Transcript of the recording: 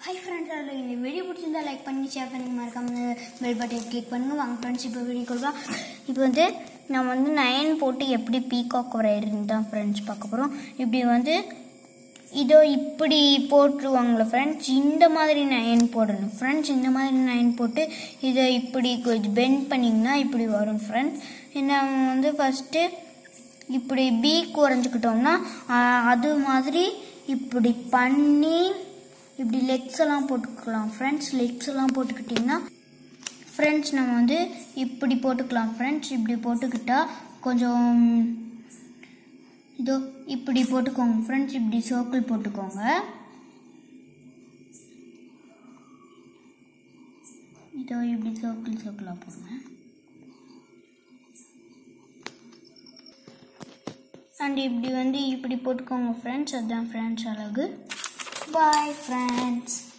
hi friends அதில் இந்த video பிடிச்சிருந்தா லைக் பண்ணி ஷேர் பண்ணி மறக்காம பெல் பட்டன் கிளிக் பண்ணுங்க வாங்க ஃப்ரெண்ட்ஸ் இப்போ வீடியோ கொடுக்கலாம் இப்போ வந்து நம்ம வந்து நயன் போட்டு எப்படி பீகாக் வரையிறது தான் ஃப்ரெண்ட்ஸ் பார்க்க போகிறோம் இப்படி வந்து இதோ இப்படி போட்டுருவாங்களே ஃப்ரெண்ட்ஸ் இந்த மாதிரி நயன் போடணும் ஃப்ரெண்ட்ஸ் இந்த மாதிரி நயன் போட்டு இதை இப்படி கொஞ்சம் பெண்ட் பண்ணிங்கன்னா இப்படி வரும் ஃப்ரெண்ட்ஸ் நம்ம வந்து ஃபஸ்ட்டு இப்படி பீக் வரைஞ்சிக்கிட்டோம்னா ஆஹ், அது மாதிரி இப்படி பண்ணி இப்படி லெக்ஸ் எல்லாம் போட்டுக்கலாம் ஃப்ரெண்ட்ஸ் லெக்ஸ் எல்லாம் போட்டுக்கிட்டிங்கன்னா ஃப்ரெண்ட்ஸ் நம்ம வந்து இப்படி போட்டுக்கலாம் ஃப்ரெண்ட்ஸ் இப்படி போட்டுக்கிட்டா கொஞ்சம் இதோ இப்படி போட்டுக்கோங்க ஃப்ரெண்ட்ஸ் இப்படி சர்க்கிள் போட்டுக்கோங்க இதோ இப்படி சர்க்கிள் சர்க்கிளாக போடுங்க அண்ட் இப்படி வந்து இப்படி போட்டுக்கோங்க ஃப்ரெண்ட்ஸ் அதுதான் ஃப்ரெண்ட்ஸ் அழகு பாய் ஃப்ரெண்ட்ஸ்